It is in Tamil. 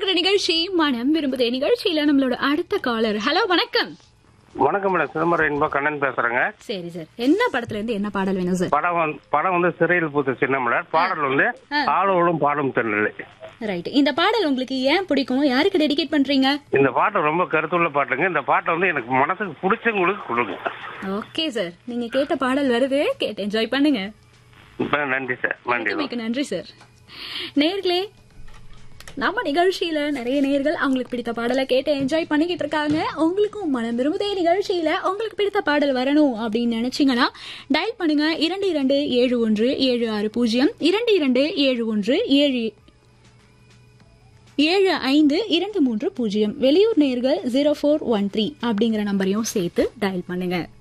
கேட்டுட்டு நிகழ்ச்சி மனம் விரும்புதே நிகழ்ச்சியில நம்மளோட அடுத்த காலர் ஹலோ வணக்கம் வணக்கம் மேடம் சிதம்பரம் இன்பா கண்ணன் பேசுறேங்க சரி சார் என்ன படத்துல இருந்து என்ன பாடல் வேணும் சார் படம் வந்து படம் வந்து சிறையில் பூத்த சின்னமலர் பாடல் வந்து ஆளோடும் பாடும் தென்னலை ரைட் இந்த பாடல் உங்களுக்கு ஏன் பிடிக்கும் யாருக்கு டெடிகேட் பண்றீங்க இந்த பாட்டு ரொம்ப கருத்துள்ள பாட்டுங்க இந்த பாட்டை வந்து எனக்கு மனசுக்கு பிடிச்சவங்களுக்கு கொடுங்க ஓகே சார் நீங்க கேட்ட பாடல் வருது கேட்டு என்ஜாய் பண்ணுங்க இப்ப நன்றி சார் நன்றி மிக்க நன்றி சார் நேர்களே நம்ம நிகழ்ச்சியில நிறைய நேர்கள் அவங்களுக்கு பிடித்த பாடலை கேட்டு என்ஜாய் பண்ணிக்கிட்டு இருக்காங்க உங்களுக்கும் மனம் விரும்புதே நிகழ்ச்சியில உங்களுக்கு பிடித்த பாடல் வரணும் அப்படின்னு நினைச்சீங்கன்னா டயல் பண்ணுங்க இரண்டு இரண்டு ஏழு ஒன்று ஏழு ஆறு பூஜ்ஜியம் இரண்டு இரண்டு ஏழு ஒன்று ஏழு ஏழு ஐந்து இரண்டு மூன்று பூஜ்ஜியம் வெளியூர் நேர்கள் ஜீரோ ஃபோர் ஒன் த்ரீ அப்படிங்கிற நம்பரையும் சேர்த்து டயல் பண்ணுங்க